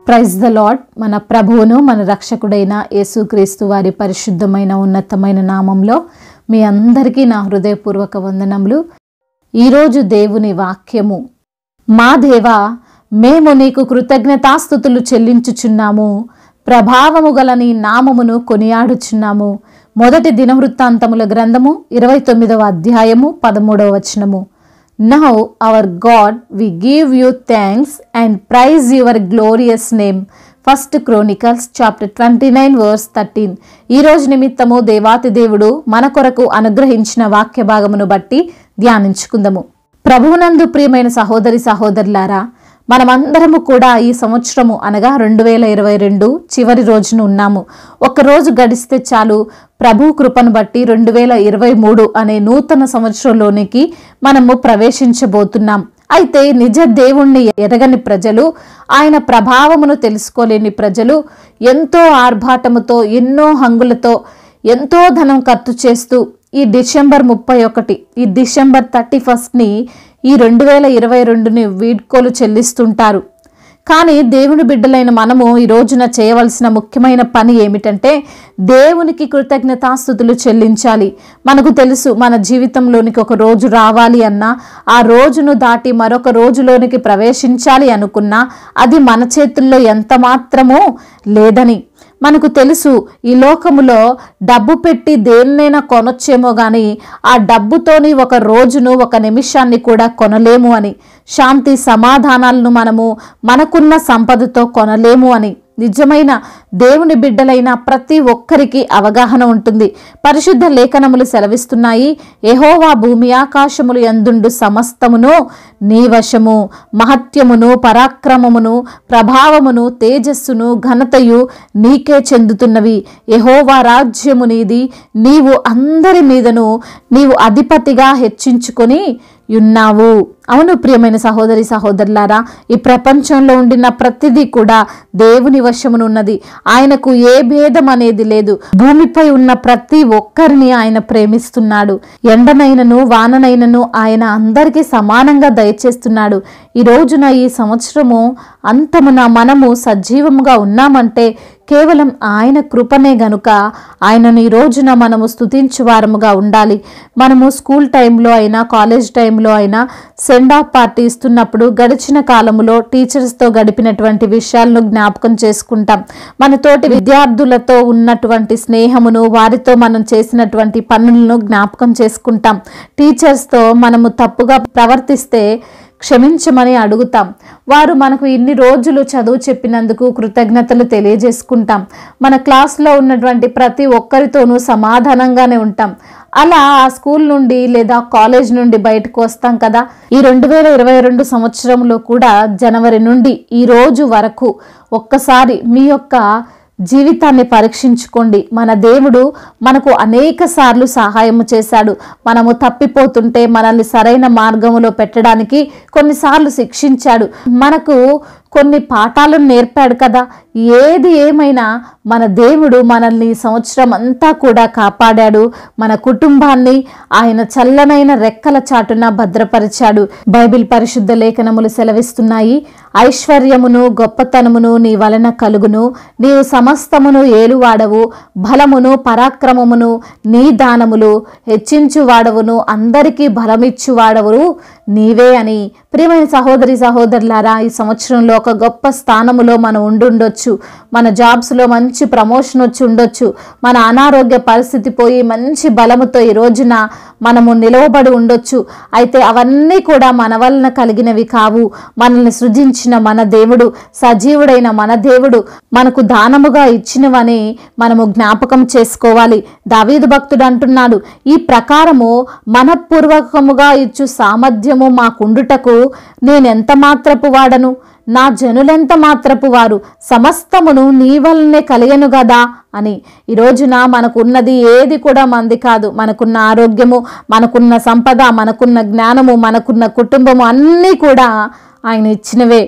praise the lord మన ప్రభువును మన రక్షకుడైన యేసుక్రీస్తు వారి పరిశుద్ధమైన ఉన్నతమైన నామంలో మీ అందరికీ నా హృదయపూర్వక వందనములు ఈరోజు దేవుని వాక్యము మా దేవా మేము నీకు కృతజ్ఞతాస్థుతులు చెల్లించుచున్నాము ప్రభావము గల నీ నామమును కొనియాడుచున్నాము మొదటి దినవృత్తాంతముల గ్రంథము ఇరవై తొమ్మిదవ అధ్యాయము పదమూడవ వచనము now our God we give you thanks and praise your glorious name first Chronicles chapter twenty nine verse thirteen ఈ రోజు నిమిత్తము దేవాతి దేవుడు మన కొరకు అనుగ్రహించిన వాక్య భాగమును బట్టి ధ్యానించుకుందాము ప్రభువునందు ప్రియమైన సహోదరి సహోదరులారా మనమందరము కూడా ఈ సంవత్సరము అనగా రెండు వేల ఇరవై రెండు చివరి రోజున ఉన్నాము ఒక రోజు గడిస్తే చాలు ప్రభు కృపను బట్టి రెండు వేల ఇరవై మూడు అనే నూతన సంవత్సరంలోనికి మనము ప్రవేశించబోతున్నాం అయితే నిజ దేవుణ్ణి ఎరగని ప్రజలు ఆయన ప్రభావమును తెలుసుకోలేని ప్రజలు ఎంతో ఆర్భాటముతో ఎన్నో హంగులతో ఎంతో ధనం ఖర్చు చేస్తూ ఈ డిసెంబర్ ముప్పై ఒకటి ఈ డిసెంబర్ థర్టీ ఫస్ట్ని ఈ రెండు వేల ఇరవై రెండుని వీడ్కోలు చెల్లిస్తుంటారు కానీ దేవుని బిడ్డలైన మనము ఈ రోజున చేయవలసిన ముఖ్యమైన పని ఏమిటంటే దేవునికి కృతజ్ఞతాస్థుతులు చెల్లించాలి మనకు తెలుసు మన జీవితంలోనికి ఒక రోజు రావాలి అన్నా ఆ రోజును దాటి మరొక రోజులోనికి ప్రవేశించాలి అనుకున్నా అది మన చేతుల్లో ఎంత మాత్రమో లేదని మనకు తెలుసు ఈ లోకములో డబ్బు పెట్టి దేన్నైనా కొనొచ్చేమో కానీ ఆ డబ్బుతోని ఒక రోజును ఒక నిమిషాన్ని కూడా కొనలేము అని శాంతి సమాధానాలను మనము మనకున్న సంపదతో కొనలేము అని నిజమైన దేవుని బిడ్డలైన ప్రతి ఒక్కరికి అవగాహన ఉంటుంది పరిశుద్ధ లేఖనములు సెలవిస్తున్నాయి ఎహోవా భూమి ఆకాశములు ఎందుండు సమస్తమును నీ వశము మహత్యమును పరాక్రమమును ప్రభావమును తేజస్సును ఘనతయు నీకే చెందుతున్నవి యెహోవా రాజ్యము నీది నీవు అందరి మీదను నీవు అధిపతిగా హెచ్చించుకొని ఉన్నావు అవును ప్రియమైన సహోదరి సహోదరులారా ఈ ప్రపంచంలో ఉండిన ప్రతిదీ కూడా దేవుని వశమునున్నది ఆయనకు ఏ భేదం అనేది లేదు భూమిపై ఉన్న ప్రతి ఒక్కరిని ఆయన ప్రేమిస్తున్నాడు ఎండనైనను వాననైనను ఆయన అందరికీ సమానంగా దయచేస్తున్నాడు ఈ రోజున ఈ సంవత్సరము అంతమున మనము సజీవముగా ఉన్నామంటే కేవలం ఆయన కృపనే గనుక ఆయనను ఈ రోజున మనము స్తుతించు వారముగా ఉండాలి మనము స్కూల్ టైంలో అయినా కాలేజ్ టైంలో అయినా సెండ్ ఆఫ్ పార్టీ ఇస్తున్నప్పుడు గడిచిన కాలములో టీచర్స్తో గడిపినటువంటి విషయాలను జ్ఞాపకం చేసుకుంటాం మన తోటి విద్యార్థులతో ఉన్నటువంటి స్నేహమును వారితో మనం చేసినటువంటి పనులను జ్ఞాపకం చేసుకుంటాం టీచర్స్తో మనము తప్పుగా ప్రవర్తిస్తే క్షమించమని అడుగుతాం వారు మనకు ఇన్ని రోజులు చదువు చెప్పినందుకు కృతజ్ఞతలు తెలియజేసుకుంటాం మన క్లాస్లో ఉన్నటువంటి ప్రతి ఒక్కరితోనూ సమాధానంగానే ఉంటాం అలా ఆ స్కూల్ నుండి లేదా కాలేజ్ నుండి బయటకు వస్తాం కదా ఈ రెండు వేల ఇరవై రెండు సంవత్సరంలో కూడా జనవరి నుండి ఈ రోజు వరకు ఒక్కసారి మీ యొక్క జీవితాన్ని పరీక్షించుకోండి మన దేవుడు మనకు అనేక సార్లు సహాయము చేశాడు మనము తప్పిపోతుంటే మనల్ని సరైన మార్గంలో పెట్టడానికి కొన్నిసార్లు శిక్షించాడు మనకు కొన్ని పాఠాలను నేర్పాడు కదా ఏది ఏమైనా మన దేవుడు మనల్ని ఈ సంవత్సరం అంతా కూడా కాపాడాడు మన కుటుంబాన్ని ఆయన చల్లనైన రెక్కల చాటున భద్రపరిచాడు బైబిల్ పరిశుద్ధ లేఖనములు సెలవిస్తున్నాయి ఐశ్వర్యమును గొప్పతనమును నీ వలన కలుగును నీవు సమస్తమును ఏలువాడవు బలమును పరాక్రమమును నీ దానములు హెచ్చించువాడవును అందరికీ బలమిచ్చువాడవు నీవే అని ప్రియమైన సహోదరి సహోదరులారా ఈ సంవత్సరంలో ఒక గొప్ప స్థానములో మనం ఉండుండొచ్చు మన జాబ్స్లో మంచి ప్రమోషన్ వచ్చి ఉండొచ్చు మన అనారోగ్య పరిస్థితి పోయి మంచి బలముతో ఈ రోజున మనము నిలవబడి ఉండొచ్చు అయితే అవన్నీ కూడా మన వలన కలిగినవి కావు మనల్ని సృజించిన మన దేవుడు సజీవుడైన మన దేవుడు మనకు దానముగా ఇచ్చినవని మనము జ్ఞాపకం చేసుకోవాలి దావీదు భక్తుడు అంటున్నాడు ఈ ప్రకారము మనపూర్వకముగా ఇచ్చు సామర్థ్యము మాకుండుటకు నేనెంత మాత్రపు వాడను నా జనులెంత మాత్రపు వారు సమస్తమును నీ వల్లనే కలిగను గదా అని ఈ రోజున మనకున్నది ఏది కూడా మంది కాదు మనకున్న ఆరోగ్యము మనకున్న సంపద మనకున్న జ్ఞానము మనకున్న కుటుంబము అన్నీ కూడా ఆయన ఇచ్చినవే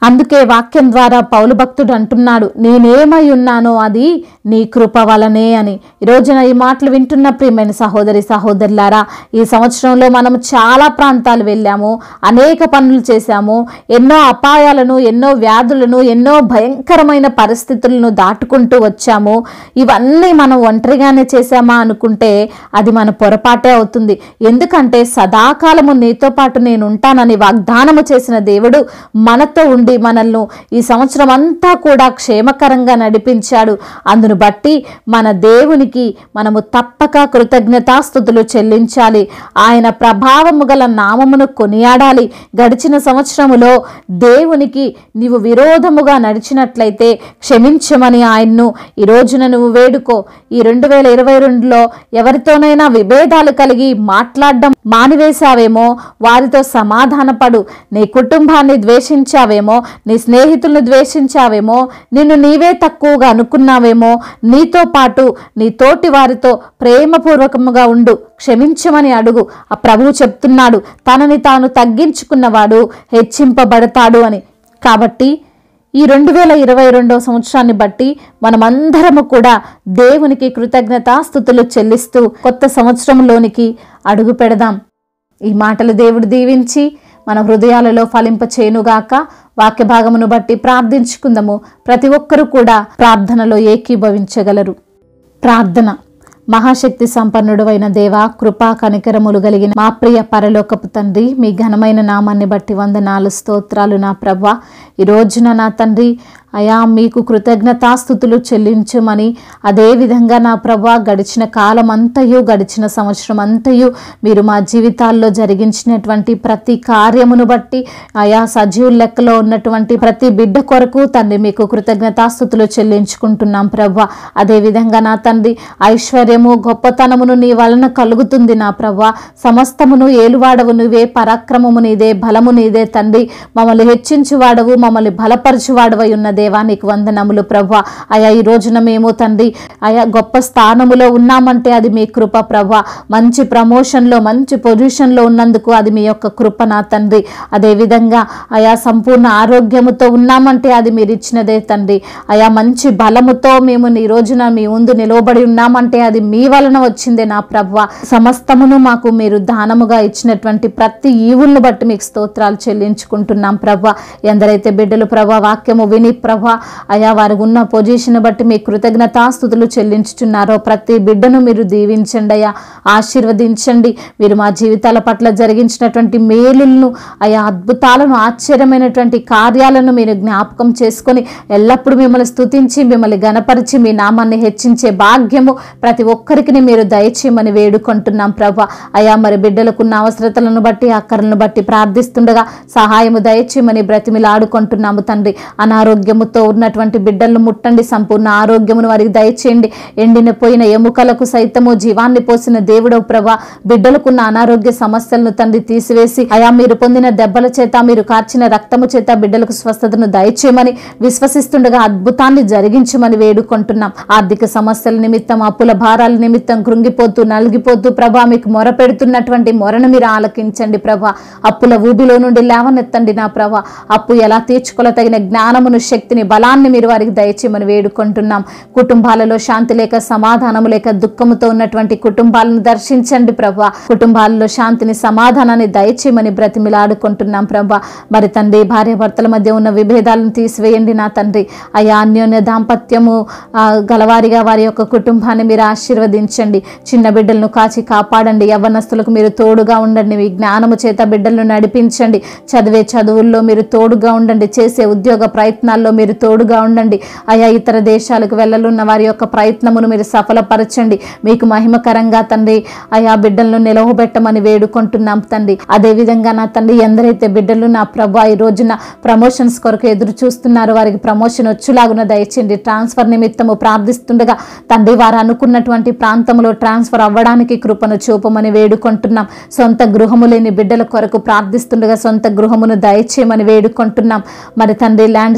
అందుకే వాక్యం ద్వారా పౌలు భక్తుడు అంటున్నాడు నేనేమై ఉన్నానో అది నీ కృప వలనే అని ఈ రోజున ఈ మాటలు వింటున్న ప్రియమైన సహోదరి సహోదరులారా ఈ సంవత్సరంలో మనం చాలా ప్రాంతాలు వెళ్ళాము అనేక పనులు చేశాము ఎన్నో అపాయాలను ఎన్నో వ్యాధులను ఎన్నో భయంకరమైన పరిస్థితులను దాటుకుంటూ వచ్చాము ఇవన్నీ మనం ఒంటరిగానే చేశామా అనుకుంటే అది మన పొరపాటే అవుతుంది ఎందుకంటే సదాకాలము నీతో పాటు నేను ఉంటానని వాగ్దానము చేసిన దేవుడు మనతో ఉండి మనల్ని ఈ సంవత్సరం అంతా కూడా క్షేమకరంగా నడిపించాడు అందును బట్టి మన దేవునికి మనము తప్పక కృతజ్ఞతాస్థుతులు చెల్లించాలి ఆయన ప్రభావము గల నామమును కొనియాడాలి గడిచిన సంవత్సరములో దేవునికి నీవు విరోధముగా నడిచినట్లయితే క్షమించమని ఆయన్ను ఈ రోజున నువ్వు వేడుకో ఈ రెండు వేల ఇరవై రెండులో ఎవరితోనైనా విభేదాలు కలిగి మాట్లాడడం మానివేశావేమో వారితో సమాధానపడు నీ కుటుంబాన్ని ద్వేషించావేమో నీ స్నేహితులను ద్వేషించావేమో నిన్ను నీవే తక్కువగా అనుకున్నావేమో నీతో పాటు నీ తోటి వారితో ప్రేమపూర్వకముగా ఉండు క్షమించమని అడుగు ఆ ప్రభువు చెప్తున్నాడు తనని తాను తగ్గించుకున్నవాడు హెచ్చింపబడతాడు అని కాబట్టి ఈ రెండు వేల ఇరవై రెండవ సంవత్సరాన్ని బట్టి మనమందరము కూడా దేవునికి కృతజ్ఞతాస్థుతులు చెల్లిస్తూ కొత్త సంవత్సరంలోనికి అడుగు పెడదాం ఈ మాటలు దేవుడు దీవించి మన హృదయాలలో ఫలింప చేయునుగాక వాక్య భాగమును బట్టి ప్రార్థించుకుందాము ప్రతి ఒక్కరూ కూడా ప్రార్థనలో ఏకీభవించగలరు ప్రార్థన మహాశక్తి సంపన్నుడు అయిన దేవ కృపా కనికరములు కలిగిన మా ప్రియ పరలోకపు తండ్రి మీ ఘనమైన నామాన్ని బట్టి వందనాలు స్తోత్రాలు నా ప్రభ ఈ రోజున నా తండ్రి అయా మీకు కృతజ్ఞతాస్థుతులు చెల్లించమని అదేవిధంగా నా ప్రభా గడిచిన కాలం అంతయు గడిచిన సంవత్సరం అంతయు మీరు మా జీవితాల్లో జరిగించినటువంటి ప్రతి కార్యమును బట్టి ఆయా సజీవుల లెక్కలో ఉన్నటువంటి ప్రతి బిడ్డ కొరకు తండ్రి మీకు కృతజ్ఞతాస్థుతులు చెల్లించుకుంటున్నాం ప్రభా అదేవిధంగా నా తండ్రి ఐశ్వర్యము గొప్పతనమును నీ వలన కలుగుతుంది నా ప్రభా సమస్తమును ఏలువాడవు నువ్వే పరాక్రమము నీదే బలము నీదే తండ్రి మమ్మల్ని హెచ్చించువాడవు మమ్మల్ని బలపరచువాడవై ఉన్న దేవా నీకు వందనములు ప్రభా అయా ఈ రోజున మేము తండ్రి అయా గొప్ప స్థానములో ఉన్నామంటే అది మీ కృప ప్రభా మంచి ప్రమోషన్లో మంచి పొజిషన్లో ఉన్నందుకు అది మీ యొక్క కృప నా తండ్రి అదేవిధంగా అయా సంపూర్ణ ఆరోగ్యముతో ఉన్నామంటే అది మీరు ఇచ్చినదే తండ్రి అయా మంచి బలముతో మేము ఈ రోజున మీ ముందు నిలవబడి ఉన్నామంటే అది మీ వలన వచ్చిందే నా ప్రభా సమస్తమును మాకు మీరు దానముగా ఇచ్చినటువంటి ప్రతి ఈవులను బట్టి మీకు స్తోత్రాలు చెల్లించుకుంటున్నాం ప్రభా ఎందరైతే బిడ్డలు ప్రభా వాక్యము విని ప్రభా అయా వారు ఉన్న పొజిషన్ బట్టి మీ కృతజ్ఞతాస్థుతులు చెల్లించుచున్నారో ప్రతి బిడ్డను మీరు దీవించండి అయ్యా ఆశీర్వదించండి మీరు మా జీవితాల పట్ల జరిగించినటువంటి మేలులను అయా అద్భుతాలను ఆశ్చర్యమైనటువంటి కార్యాలను మీరు జ్ఞాపకం చేసుకొని ఎల్లప్పుడూ మిమ్మల్ని స్తుతించి మిమ్మల్ని గనపరిచి మీ నామాన్ని హెచ్చించే భాగ్యము ప్రతి ఒక్కరికి మీరు దయచేయమని వేడుకుంటున్నాం ప్రభా అయా మరి బిడ్డలకున్న అవసరతలను బట్టి అక్కర్లను బట్టి ప్రార్థిస్తుండగా సహాయము దయచేయమని బ్రతిమిలాడుకుంటున్నాము తండ్రి అనారోగ్యముతో ఉన్నటువంటి బిడ్డలను ముట్టండి సంపూర్ణ ఆరోగ్యమును వారికి దయచేయండి ఎండిన పోయిన ఎముకలకు సైతము జీవాన్ని పోసిన దేవుడవు ప్రభా బిడ్డలకున్న అనారోగ్య సమస్యలను తండ్రి తీసివేసి అయా మీరు పొందిన దెబ్బల చేత మీరు కార్చిన రక్తము చేత బిడ్డలకు స్వస్థతను దయచేయమని విశ్వసిస్తుండగా అద్భుతాన్ని జరిగించమని వేడుకుంటున్నాం ఆర్థిక సమస్యల నిమిత్తం అప్పుల భారాల నిమిత్తం కృంగిపోతూ నలిగిపోతూ ప్రభా మీకు మొర పెడుతున్నటువంటి మొరను మీరు ఆలకించండి ప్రభా అప్పుల ఊబిలో నుండి లేవనెత్తండి నా ప్రభా అప్పు ఎలా తీర్చుకోల తగిన జ్ఞానమును శక్తిని బలాన్ని మీరు వారికి దయచేయమని వేడుకుంటున్నాం కుటుంబాలలో శాంతి లేక సమాధానము లేక దుఃఖముతో ఉన్నటువంటి కుటుంబాలను దర్శించండి ప్రభా కుటుంబాలలో శాంతిని సమాధానాన్ని దయచేయమని బ్రతిమిలాడుకుంటున్నాం ప్రభా మరి తండ్రి భార్యాభర్తల మధ్య ఉన్న విభేదాలను తీసివేయండి నా తండ్రి అయా అన్యోన్య దాంపత్యము ఆ, గలవారిగా వారి యొక్క కుటుంబాన్ని మీరు ఆశీర్వదించండి చిన్న బిడ్డలను కాచి కాపాడండి యవ్వనస్తులకు మీరు తోడుగా ఉండండి మీ జ్ఞానము చేత బిడ్డలను నడిపించండి చదివే చదువుల్లో మీరు తోడుగా ఉండండి చేసే ఉద్యోగ ప్రయత్నాల్లో మీరు తోడుగా ఉండండి ఆయా ఇతర దేశాలకు వెళ్ళలున్న వారి యొక్క ప్రయత్నమును మీరు సఫలపరచండి మీకు మహిమకరంగా తండ్రి ఆయా బిడ్డలను నిలవబెట్టమని వేడుకుంటున్నాం తండ్రి అదే విధంగా నా తండ్రి ఎందరైతే బిడ్డలు నా ప్రభా ఈ రోజున ప్రమోషన్స్ కొరకు ఎదురు చూస్తున్నారు వారికి ప్రమోషన్ వచ్చులాగున దయచేయండి ట్రాన్స్ఫర్ నిమిత్తము ప్రార్థిస్తుండగా తండ్రి వారు అనుకున్నటువంటి ప్రాంతంలో ట్రాన్స్ఫర్ అవ్వడానికి కృపను చూపమని వేడుకుంటున్నాం సొంత గృహము లేని బిడ్డల కొరకు ప్రార్థిస్తుండగా సొంత గృహమును దయచేయమని వేడుకుంటున్నాం మరి తండ్రి ల్యాండ్ సమస్యలు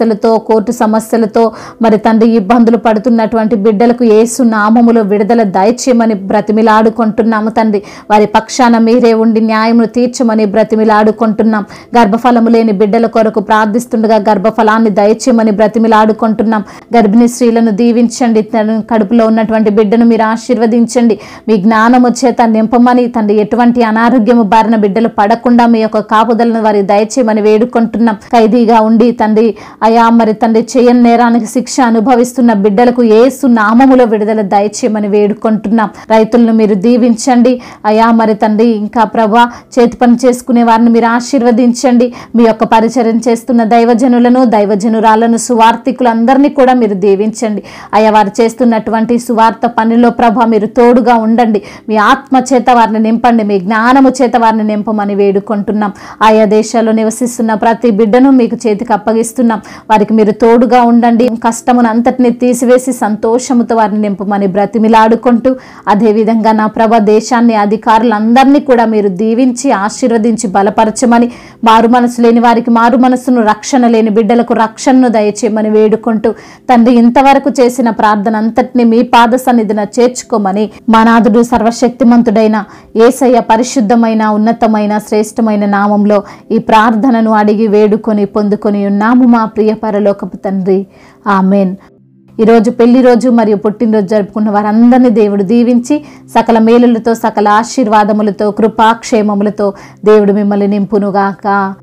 సమస్యలతో కోర్టు సమస్యలతో మరి తండ్రి ఇబ్బందులు పడుతున్నటువంటి బిడ్డలకు యేసు నామములో విడుదల దయచేయమని బ్రతిమిలాడుకుంటున్నాము తండ్రి వారి పక్షాన మీరే ఉండి న్యాయమును తీర్చమని బ్రతిమిలాడుకుంటున్నాం గర్భఫలము లేని బిడ్డల కొరకు ప్రార్థిస్తుండగా గర్భఫలాన్ని దయచేయమని బ్రతిమిలాడుకుంటున్నాం గర్భిణీ స్త్రీలను దీవించండి తన కడుపులో ఉన్నటువంటి బిడ్డను మీరు ఆశీర్వదించండి మీ జ్ఞానము చేత నింపమని తండ్రి ఎటువంటి అనారోగ్యము బారిన బిడ్డలు పడకుండా మీ యొక్క కాపుదలను వారి దయచేయమని వేడుకుంటున్నాం ఖైదీగా ఉండి తండ్రి అయా మరి తండ్రి చేయని నేరానికి శిక్ష అనుభవిస్తున్న బిడ్డలకు ఏసు నామములో విడుదల దయచేయమని వేడుకుంటున్నాం రైతులను మీరు దీవించండి అయా మరి తండ్రి ఇంకా ప్రభా చేతి పని చేసుకునే వారిని మీరు ఆశీర్వదించండి మీ యొక్క పరిచయం చేస్తున్న దైవజనులను దైవజనురాలను సువార్థికులందరినీ కూడా మీరు దీవించండి అయా వారు చేస్తున్నటువంటి సువార్త పనిలో ప్రభా మీరు తోడుగా ఉండండి మీ ఆత్మ చేత వారిని నింపండి మీ జ్ఞానము చేత వారిని నింపమని వేడుకుంటున్నాం ఆయా దేశాల్లో నివసిస్తున్న ప్రతి బిడ్డను మీకు చేతికి అప్పగిస్తున్నాం వారికి మీరు తోడుగా ఉండండి కష్టమును అంతటిని తీసివేసి సంతోషముతో వారిని నింపమని బ్రతిమిలాడుకుంటూ అదేవిధంగా నా ప్రభ దేశాన్ని అధికారులందరినీ కూడా మీరు దీవించి ఆశీర్వదించి బలపరచమని మారు మనసు లేని వారికి మారు మనసును రక్షణ లేని బిడ్డలకు రక్షణను దయచేయమని వేడుకుంటూ తండ్రి ఇంతవరకు చేసిన ప్రార్థన అంతటిని మీ పాద సన్నిధిన చేర్చుకోమని మనాథుడు సర్వశక్తిమంతుడైన ఏసయ్య పరిశుద్ధమైన ఉన్నతమైన శ్రేష్టమైన నామంలో ఈ ప్రార్థనను అడిగి వేడుకొని పొందుకొని ఉన్నాము మా ప్రియ పరలోకపు తండ్రి ఆమెన్ ఈరోజు పెళ్లి రోజు మరియు పుట్టినరోజు జరుపుకున్న వారందరినీ దేవుడు దీవించి సకల మేలులతో సకల ఆశీర్వాదములతో కృపాక్షేమములతో దేవుడు మిమ్మల్ని నింపునుగాక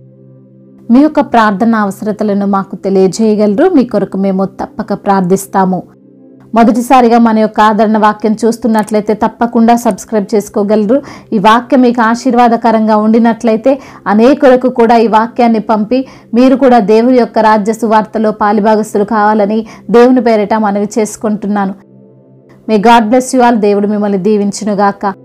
మీ యొక్క ప్రార్థన అవసరతలను మాకు తెలియజేయగలరు మీ కొరకు మేము తప్పక ప్రార్థిస్తాము మొదటిసారిగా మన యొక్క ఆదరణ వాక్యం చూస్తున్నట్లయితే తప్పకుండా సబ్స్క్రైబ్ చేసుకోగలరు ఈ వాక్యం మీకు ఆశీర్వాదకరంగా ఉండినట్లయితే అనేకులకు కూడా ఈ వాక్యాన్ని పంపి మీరు కూడా దేవుని యొక్క రాజ్య సువార్తలో పాలిభాగస్తులు కావాలని దేవుని పేరిట మనవి చేసుకుంటున్నాను may God bless you all దేవుడు మిమ్మల్ని దీవించునుగాక